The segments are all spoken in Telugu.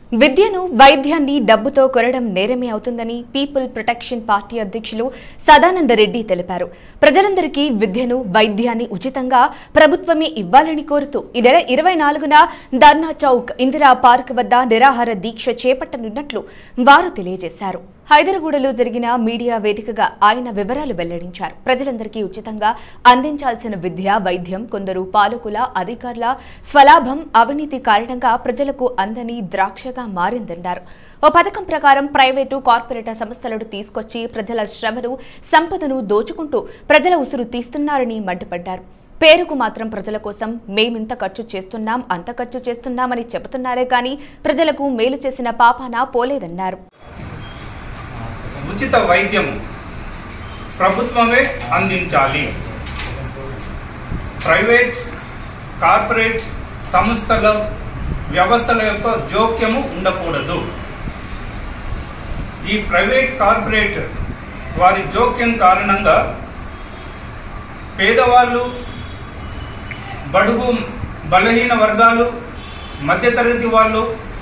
విద్యను వైద్యాన్ని డబ్బుతో కొనడం నేరమే అవుతుందని పీపుల్ ప్రొటెక్షన్ పార్టీ అధ్యక్షులు సదానంద రెడ్డి తెలిపారు ప్రజలందరికీ విద్యను వైద్యాన్ని ఉచితంగా ప్రభుత్వమే ఇవ్వాలని కోరుతూ ఈ నెల ఇరవై నాలుగున ధర్నా చౌక్ ఇందిరా పార్క్ వద్ద నిరాహార దీక్ష చేపట్టనున్నట్లు వారు తెలియజేశారు హైదరాబాద్లో జరిగిన మీడియా వేదికగా ఆయన వివరాలు వెల్లడించారు ప్రజలందరికీ ఉచితంగా అందించాల్సిన విద్య వైద్యం కొందరు పాలకుల అధికారుల స్వలాభం అవినీతి కారణంగా ప్రజలకు అందని ద్రాక్షగా మారిందన్నారు ఓ పథకం ప్రకారం ప్రైవేటు కార్పొరేట్ సంస్థలను తీసుకొచ్చి ప్రజల శ్రమను సంపదను దోచుకుంటూ ప్రజల ఉసురు తీస్తున్నారని మండిపడ్డారు పేరుకు మాత్రం ప్రజల కోసం మేమింత ఖర్చు చేస్తున్నాం అంత ఖర్చు చేస్తున్నామని చెబుతున్నారే కానీ ప్రజలకు మేలు చేసిన పాపాన పోలేదన్నారు ఉచిత వైద్యం ప్రభుత్వమే అందించాలి ప్రైవేట్ కార్పొరేట్ సంస్థల వ్యవస్థల యొక్క జోక్యము ఉండకూడదు ఈ ప్రైవేట్ కార్పొరేట్ వారి జోక్యం కారణంగా పేదవాళ్ళు బడుగు బలహీన వర్గాలు మధ్యతరగతి వాళ్ళు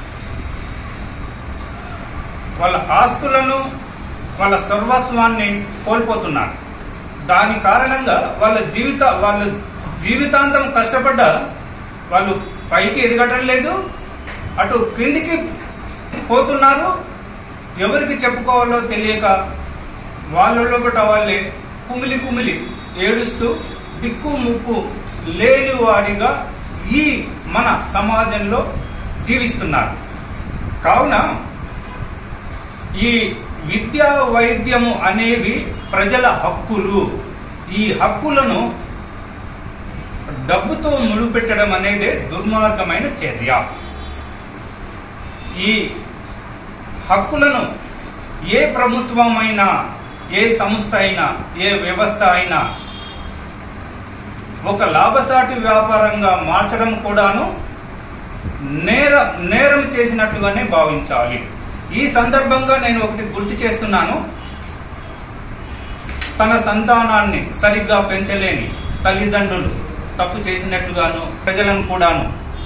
వాళ్ళ ఆస్తులను వాళ్ళ సర్వస్వాన్ని కోల్పోతున్నారు దాని కారణంగా వాళ్ళ జీవిత వాళ్ళ జీవితాంతం కష్టపడ్డ వాళ్ళు పైకి ఎదగటం లేదు అటు క్రిందికి పోతున్నారు ఎవరికి చెప్పుకోవాలో తెలియక వాళ్ళ లోపల వాళ్ళే కుమిలి కుమిలి ఏడుస్తూ దిక్కు ముక్కు లేని వారిగా ఈ మన సమాజంలో జీవిస్తున్నారు కావున ఈ విద్యా వైద్యము అనేవి ప్రజల హక్కులు ఈ హక్కులను డబ్బుతో ముడిపెట్టడం అనేది దుర్మార్గమైన చర్య ఈ హక్కులను ఏ ప్రభుత్వమైనా ఏ సంస్థ అయినా ఏ వ్యవస్థ అయినా ఒక లాభసాటి వ్యాపారంగా మార్చడం కూడాను నేర నేరం చేసినట్లుగానే భావించాలి ఈ సందర్భంగా నేను ఒకటి గుర్తు చేస్తున్నాను తన సంతానాన్ని సరిగ్గా పెంచలేని తల్లిదండ్రులు తప్పు చేసినట్లుగాను ప్రజలను కూడాను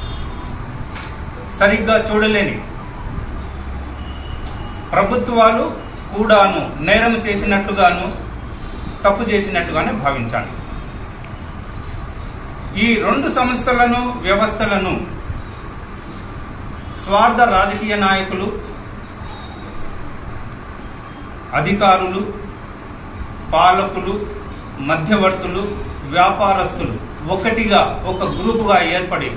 సరిగ్గా చూడలేని ప్రభుత్వాలు కూడాను నేరం చేసినట్లుగాను తప్పు చేసినట్టుగానే భావించాలి ఈ రెండు సంస్థలను వ్యవస్థలను స్వార్థ రాజకీయ నాయకులు అధికారులు పాలకులు మధ్యవర్తులు వ్యాపారస్తులు ఒకటిగా ఒక గ్రూపుగా ఏర్పడి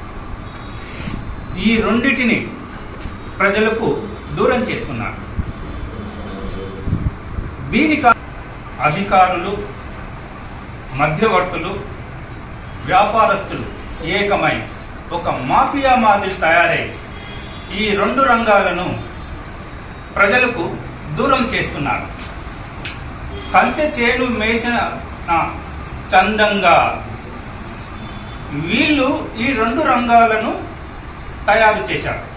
ఈ రెండిటిని ప్రజలకు దూరం చేస్తున్నారు దీనికి అధికారులు మధ్యవర్తులు వ్యాపారస్తులు ఏకమై ఒక మాఫియా మాదిరి తయారై ఈ రెండు రంగాలను ప్రజలకు దూరం చేస్తున్నారు కంచె చేను మేసిన ఆ, చందంగా వీళ్ళు ఈ రెండు రంగాలను తయారు చేశారు